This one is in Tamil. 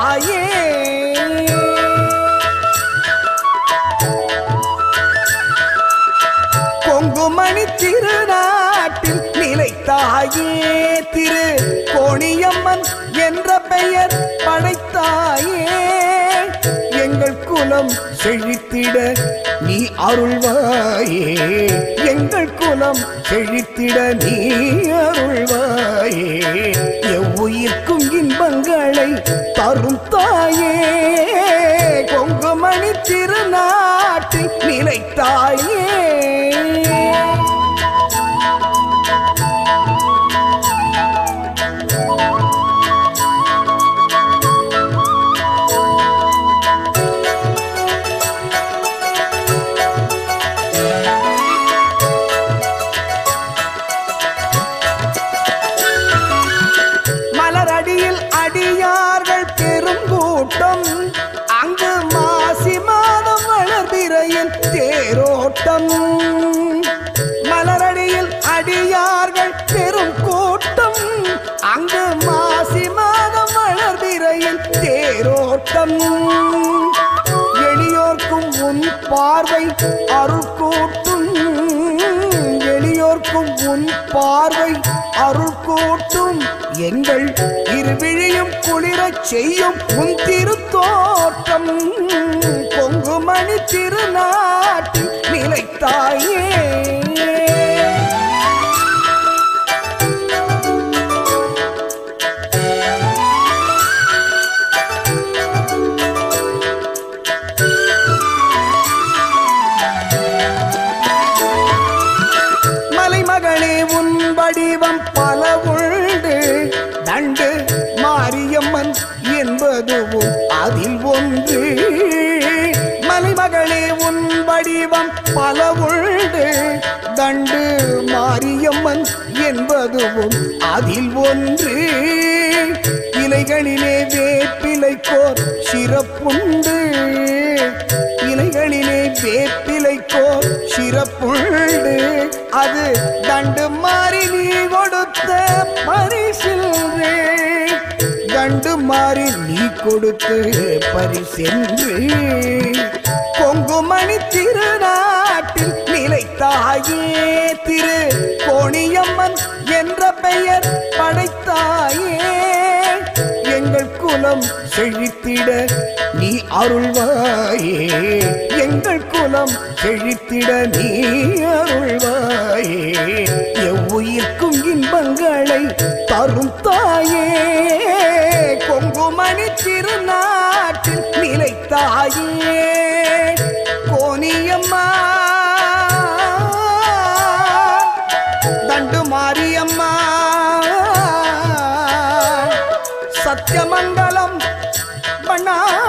தாயே கொங்குமணி திருநாட்டில் நிலைத்தாயே திரு கோணியம்மன் என்ற பெயர் படைத்தாயே எங்கள் குலம் செழித்திட நீ அருள்வாயே எங்கள் குலம் செழித்திட நீ அருள்வாயே எவ்வுயிர்க்கும் இன்பங்களை தரும் தாயே கொங்குமணி திருநாட்டில் நிலைத்தாயே மலரடியில் அடியார்கள் பெருங்கூட்டம் அங்கு மாசி மாதம் வளர்பிறையில் தேரோட்டம் மலரடியில் அடியார்கள் பெரும் கூட்டம் அங்கு மாசி மாதம் வளர்பிறையில் தேரோட்டம் எளியோர்க்கும் உன் பார்வை அருள் கூட்டும் எளியோர்க்கும் உன் பார்வை அருள் கூட்டும் எங்கள் இருவிழியும் குளிரச் செய்யும் உன் திருத்தோற்றம் பொங்குமணி திருநாட்டில் நிலைத்தாயே மலைமகளே உன் வடிவம் பல உண்டு தண்டு மாரியம்மன் என்பதுவும் அதில் ஒன்று மலைமகளே உன் வடிவம் பல உண்டு தண்டு மாரியம்மன் என்பதுவும் அதில் ஒன்று இலைகளிலே வேப்பிலைக்கோர் சிறப்புண்டு இலைகளிலே வேப்பிலைக்கோர் சிறப்புண்டு அது தண்டு மாறி நீ கொடுத்த பரிசில்வே தண்டு மாறி நீ கொடுத்து பரிசென்று கொங்குமணி திருநாட்டில் நிலைத்தாயே திரு கோணியம்மன் என்ற பெயர் படைத்தாயே எங்கள் குலம் செழித்திட நீ அருள்வாயே எங்கள் குலம் செழித்திட நீ அருள்வாயே எவ்வுயிர்க்கும் இன்பங்களை தரும் தாயே கொங்குமணி திருநாட்டில் நிலைத்தாயே கோணியம்மா தண்டு மாரியம்மா சத்தியமங்கலம் பண்ணா